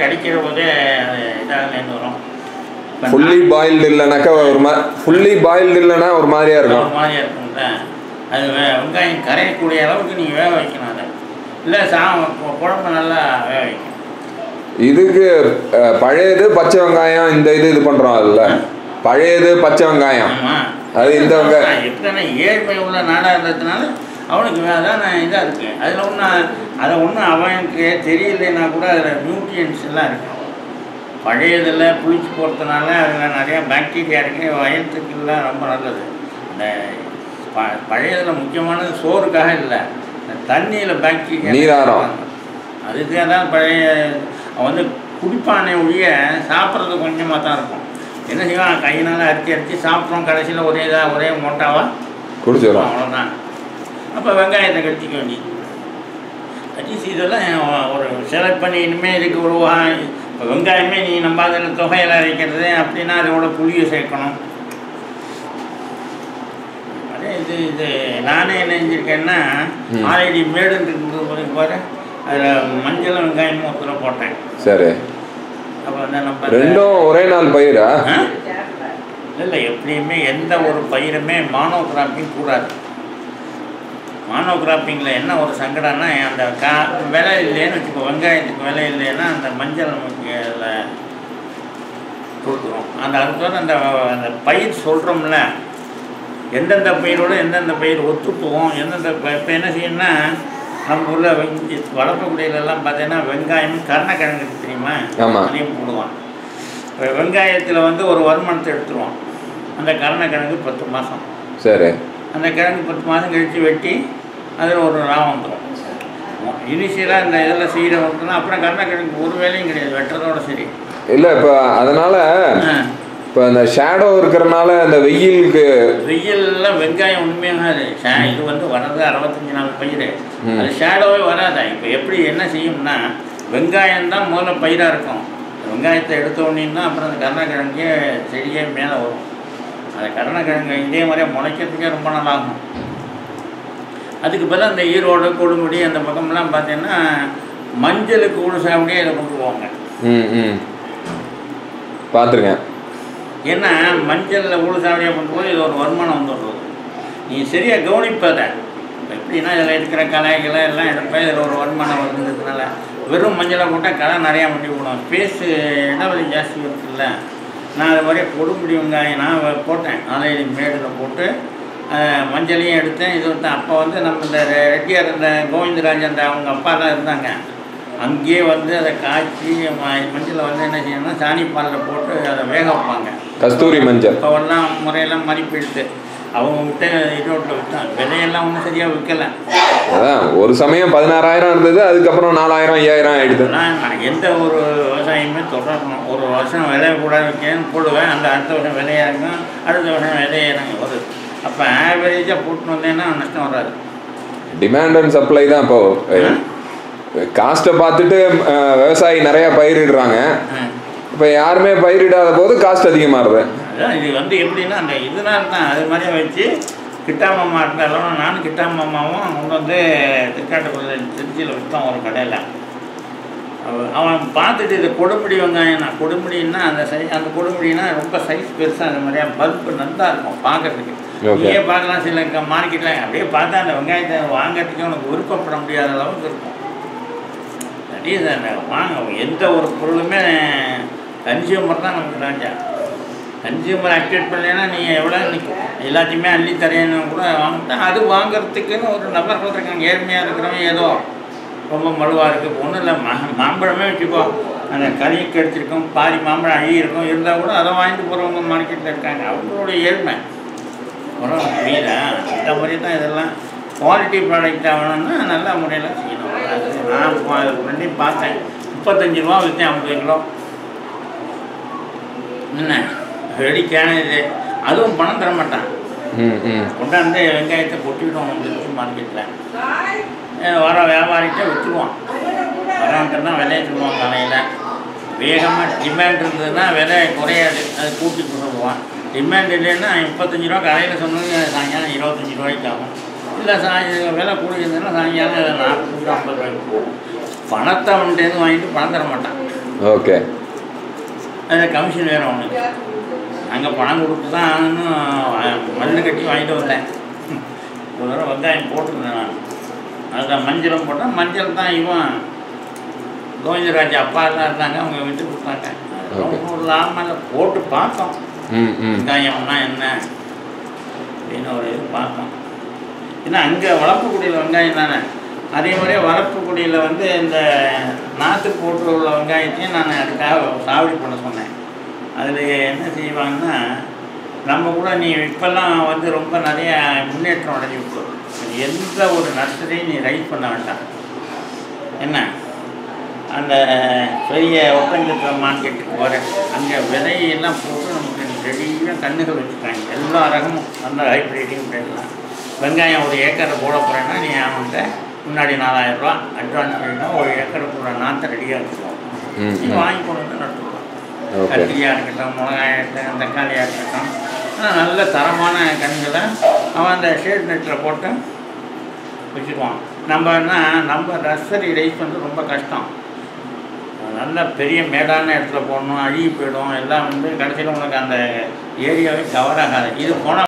கடிக்கிற போதே அது இதாகலேருந்து வரும் இப்ப ஃபுல்லி பாயில்டு இல்லைனாக்கா ஒரு மாதிரி ஃபுல்லி பாயில்டு இல்லைன்னா ஒரு மாதிரியா நான் இருக்கும் ஒரு மாதிரியா இருக்கும்ல அது வே- வெங்காயம் கரையக்கூடிய அளவுக்கு நீங்கள் வேக வைக்கணும் அதை இல்லை சா கு- குழம்பு நல்லா வேக வைக்கணும் இதுக்கு அஹ், பழையது பச்சை வெங்காயம் இந்த இது இது பண்றோம் அதுல பழையது பச்சை வெங்காயம் ஆமாம் அது இந்த வெங்காயம் எத்தனை ஏழ்மை உள்ள நாடாக இருந்ததுனால அவனுக்கு அதான் இதாக இருக்கு அதில் ஒன்றும் அதை ஒன்றும் அவனுக்கு தெரியலைன்னா கூட அதில் நியூட்ரியன்ஸ் எல்லாம் இருக்கு பழையதில் புளிச்சு போகிறதுனால அதில் நிறைய பாக்டீரியா இருக்கு வயத்துக்குலாம் ரொம்ப நல்லது இந்த ப பழையதில் முக்கியமானது சோறுக்காக இல்லை இந்த தண்ணியில் பாக்டீரியா நீராரம். அதுக்கு தான் பழைய அவன் வந்து குடிப்பானே ஒழிய சாப்பிட்றது கொஞ்சமாக தான் இருக்கும் என்ன செய்வான் கையினால் அரிச்சு அரிச்சு சாப்பிட்றோம் கடைசியில் ஒரே இதாக ஒரே மொட்டாவா குடிச்சிடும் அவ்வளோதான் அப்போ வெங்காயத்தை கடிச்சிக்க வேண்டியது கடிச்சு இதெல்லாம் ஒரு செலக்ட் பண்ணி இனிமேல் இதுக்கு ஒரு வா- இப்போ வெங்காயமே நீ நம்ம அதில் தொகையில் அரைக்கிறது அப்படின்னா அதோட புளியை சேர்க்கணும் அதே இது இது நானே என்ன செஞ்சுருக்கேன்னா ம். ஆல்ரெடி மேடுன்னு இருக்குது பாரு அதில் மஞ்சளும் வெங்காயமும் ஒருத்தர போட்டேன் சரி அப்போ வந்து நம்ம அந்த- ரெண்டும் ஒரே நாள் பயிரா ஆ? இல்லை எப்படியுமே எந்த ஒரு பயிருமே மானோகிராப்பிங் கூடாது மானோகிராப்பிங்கில் என்ன ஒரு சங்கடம்னா அந்த கா விலை இல்லைன்னு வச்சுக்கோ வெங்காயத்துக்கு விலை இல்லைன்னா அந்த மஞ்சள் நமக்கு அதில் கொடுக்குறோம் அந்த அடுத்தது அந்த அந்த பயிர் சொல்கிறோம்ல எந்தெந்த பயிரோட எந்தெந்த பயிர் ஒத்துப்போம் எந்தெந்த இப்போ என்ன செய்யணும்னா நம்ம உள்ள வெங்கி வளர்க்கக்கூடியதெல்லாம் பார்த்தீங்கன்னா வெங்காயம் கருணக்கிழங்கு இருக்கு தெரியுமா ஆமா. அதையும் போடுவான் இப்போ வெங்காயத்தில் வந்து ஒரு வருமானத்தை எடுத்துருவோம் அந்த கருணக்கிழங்கு பத்து மாதம் சரி அந்த கிழங்கு பத்து மாதம் கழித்து வெட்டி அதில் ஒரு லாபம் வந்துடும் இனிஷியலாக இந்த இதில் செய்கிற வந்துன்னா அப்புறம் கருணக்கிழங்கு ஒரு வேலையும் கிடையாது வெட்டுறதோட சரி இல்ல இப்ப அதனால ஆ. இப்ப இந்த ஷேடோ இருக்கிறனால இந்த வெயிலுக்கு வெயில்ல வெங்காயம் உண்மையாகாது ஷே- இது வந்து வர்றது அறுபத்தஞ்சு நாள் பயிர் ம். அது ஷேடோவே வராதா இப்போ எப்படி என்ன செய்யும்னா வெங்காயம் தான் முதல்ல பயிராக இருக்கும் வெங்காயத்தை எடுத்த உடனே தான் அப்புறம் அந்த கருணக்கிழங்கே செடியே மேலே வரும் அந்த கருணக்கிழங்கு இதே மாதிரியே முளைக்கிறதுக்கே ரொம்ப நாள் ஆகும் அதுக்கு பதிலா அந்த ஈரோடு கொடுமுடி அந்த பக்கம்லாம் பார்த்தீங்கன்னா மஞ்சளுக்கு உழுசாபடியே இதை கொண்டு போவாங்க ம் ம் பார்த்துருக்கேன் ஏன்னா மஞ்சளில் உழுசாவடியாக பண்ணும்போது இது ஒரு வருமானம் வந்துடுறது நீ சரியாக கவனிப்பத எப்படின்னா இதில் இருக்கிற கலைகளை எல்லாம் எடுப்பேன் இதில் ஒரு வருமானம் வருதுங்கிறதுனால வெறும் மஞ்சளை போட்டால் களை நிறையா பண்ணி விடும் ஸ்பேஸு இடைவெளி ஜாஸ்தி இருக்குல்ல நான் அது மாதிரியே கொடுமுடி வெங்காயம் நான் வ- போட்டேன் நாளைக்கு மேடில் போட்டு அஹ், மஞ்சளையும் எடுத்தேன் இது வந்து அப்போ வந்து நம்ம இந்த ரெ- ரெட்டியார் இந்த கோவிந்தராஜ் அந்த அவங்க அப்பாலாம் இருந்தாங்க அங்கேயே வந்து அதை காய்ச்சி ம- மஞ்சளை வந்து என்ன செய்யணும்னா சாணி பாலில் போட்டு அதை வேக வைப்பாங்க கஸ்தூரி மஞ்சள் இப்போவெல்லாம் முறையெல்லாம் மதிப்பு எடுத்து அவங்க விட்டு ஈரோட்டில் விட்டான் விலையெல்லாம் ஒன்றும் சரியாக விற்கல அதான் ஒரு சமயம் பதினாறாயிரம் இருந்தது அதுக்கப்புறம் நாலாயிரம் ஐயாயிரம் ஆயிடுது ஆனால் நான் எந்த ஒரு விவசாயமே தொடரணும் ஒரு வருஷம் விலைய கூட வைக்கன்னு போடுவேன் அந்த அடுத்த வருஷம் விலையாக இருக்கும் அடுத்த வருஷம் விலையிறங்க வருது அப்போ ஆவரேஜாக போட்டுன்னு வந்தேன்னா நஷ்டம் வராது டிமாண்ட் அண்ட் சப்ளை தான் இப்போ காஸ்ட்டை பார்த்துட்டு அஹ், விவசாயி நிறைய பயிரிடுறாங்க ம். இப்போ யாருமே பயிரிடாத போது காஸ்ட் அதிகமாகுது அதான் இது வந்து எப்படின்னா அந்த இதனால தான் அது மாதிரியே வச்சு கிட்டாமம்மா இருந்தாலும் நானும் கிட்டாமம்மாவும் அவங்க வந்து திருக்காட்டுக்குள்ள திருச்சியில் விற்றோம் ஒரு கடையில் அவன் அவன் பார்த்துட்டு இது கொடுமுடி வெங்காயம் நான் கொடுமுடின்னா அந்த சை அந்த கொடுமுடினா ரொம்ப சைஸ் பெருசாக அந்த மாதிரியா பல்பு நல்லா இருக்கும் பார்க்கறதுக்கு Okay. நீயே பார்க்கலாம் சில மார்க்கெட்டில் அப்படியே பார்த்தா அந்த வெங்காயத்தை வாங்குறதுக்கு உனக்கு விருப்பப்பட முடியாத அளவுக்கு இருக்கும் அதே தான் வாங்க எந்த ஒரு பொருளுமே கன்சியூமர் தான் நமக்கு ராஜா கன்சியூமர் ஆக்டிவேட் பண்ணலைன்னா நீங்கள் எவ்வளோ நிக்க- எல்லாத்தையுமே அள்ளி தரேன்னு கூட வாங்கிட்டா அது வாங்குறதுக்குன்னு ஒரு நபர்கள் இருக்காங்க ஏழ்மையாக இருக்கிறவங்க ஏதோ ரொம்ப மழுவாக இருக்குது ஒன்றும் இல்லை மா மாம்பழமே வச்சுக்கோ அந்த கறி கடிச்சிருக்கும் பாதி மாம்பழம் அழி இருக்கும் இருந்தால் கூட அதை வாங்கிட்டு போகிறவங்க மார்க்கெட்டில் இருக்காங்க அவங்களோட ஏழ்மை உரம் புரியல இந்த மாதிரி தான் இதெல்லாம் குவாலிட்டி ப்ராடக்ட் ஆகணும்னா நல்ல முறையில் செய்யணும் அது நான் இப்போ அது ரெண்டையும் பார்த்தேன் முப்பத்தஞ்சு ரூபா விற்றேன் ஐம்பது கிலோ என்ன ரெடி கேன இது அதுவும் பணம் தர மாட்டான் ம் ம் கொண்டாந்து வெங்காயத்தை கொட்டிவிடுவோம் திருச்சி மார்க்கெட்டில் வர வியாபாரிகிட்ட விற்றுருவான் வரான்ட்டுனா விலையை சொல்லுவான் காலையில் வேகமாக டிமாண்ட் இருந்ததுன்னா விலை குறையாது அது கூட்டி சொல்லுவான் டிமாண்ட் இல்லைன்னா முப்பத்தஞ்சு ரூபா காலையில் சொன்னது சாயங்காலம் இருபத்தஞ்சி ரூபாய்க்கு ஆகும் இல்லை சாயங்காலம் விலை கூடி இருந்ததுன்னா சாயங்காலம் நாற்பது ஐம்பது ரூபாய்க்கு போகும் பணத்தை அவன்கிட்ட வாங்கிட்டு பணம் தர மாட்டான் ஓகே அதில் கமிஷன் வேறு ஒன்று அங்கே பணம் கொடுத்து தான் இன்னும் மல்லு கட்டி வாங்கிட்டு வந்தேன் ஒரு தடவை வெங்காயம் போட்டிருந்தேன் நான் அதில் மஞ்சளும் போட்டேன் மஞ்சள் தான் இவன் கோவிந்தராஜ் அப்பா தான் இருந்தாங்க அவங்க விட்டு கொடுத்தாங்க அது ரொம்ப ஒரு லாபம் இல்லை போட்டு பார்த்தோம் ம் ம் வெங்காயம்னா என்ன அப்படின்னு ஒரு இது பார்த்தோம் ஏன்னா அங்கே வளர்ப்புக்குடியில் வெங்காயம் தானே அதே மாதிரியே வளர்ப்புக்குடியில் வந்து இந்த நாற்று போட்டு உள்ள வெங்காயத்தையும் நான் அதுக்காக சாவடி பண்ண சொன்னேன் அதில் என்ன செய்வாங்கன்னா நம்ம கூட நீ இப்போல்லாம் வந்து ரொம்ப நிறைய முன்னேற்றம் அடைஞ்சு விட்டு எந்த ஒரு நர்சரியும் நீ ரைட் பண்ண வேண்டாம் என்ன அந்த பெரிய ஒப்பந்தத்தில் மார்க்கெட்டுக்கு போகிறேன் அங்கே விதையெல்லாம் போட்டு நமக்கு ரெடியாக கண்ணுகள் வச்சுருக்காங்க எல்லா ரகமும் அந்த ஹைப்ரிட்டையும் எல்லாம் வெங்காயம் ஒரு ஏக்கரை போட போகிறேன்னா நீ அவன்கிட்ட முன்னாடி நாலாயிரரூவா அட்வான்ஸ் பண்ணினா ஒரு ஏக்கரை போட நாற்றை ரெடியாக வச்சுருவோம் ம், நீ ம். வாங்கி கொண்டு வந்து நட்டுருவோம் ஓகே கத்திரியாக இருக்கட்டும் மிளகாயாக இருக்கட்டும் தக்காளியாக இருக்கட்டும் ஆனால் நல்ல தரமான கண்களை அவன் அந்த ஷேட் நெட்டில் போட்டு வச்சுக்குவான் நம்மனா நம்ம நர்சரி ரைஸ் வந்து ரொம்ப கஷ்டம் நல்ல பெரிய மேடான இடத்துல போடணும் அழுகி போயிடும் எல்லாம் வந்து கடைசியில் உனக்கு அந்த ஏரியாவே கவர் ஆகாது இது போன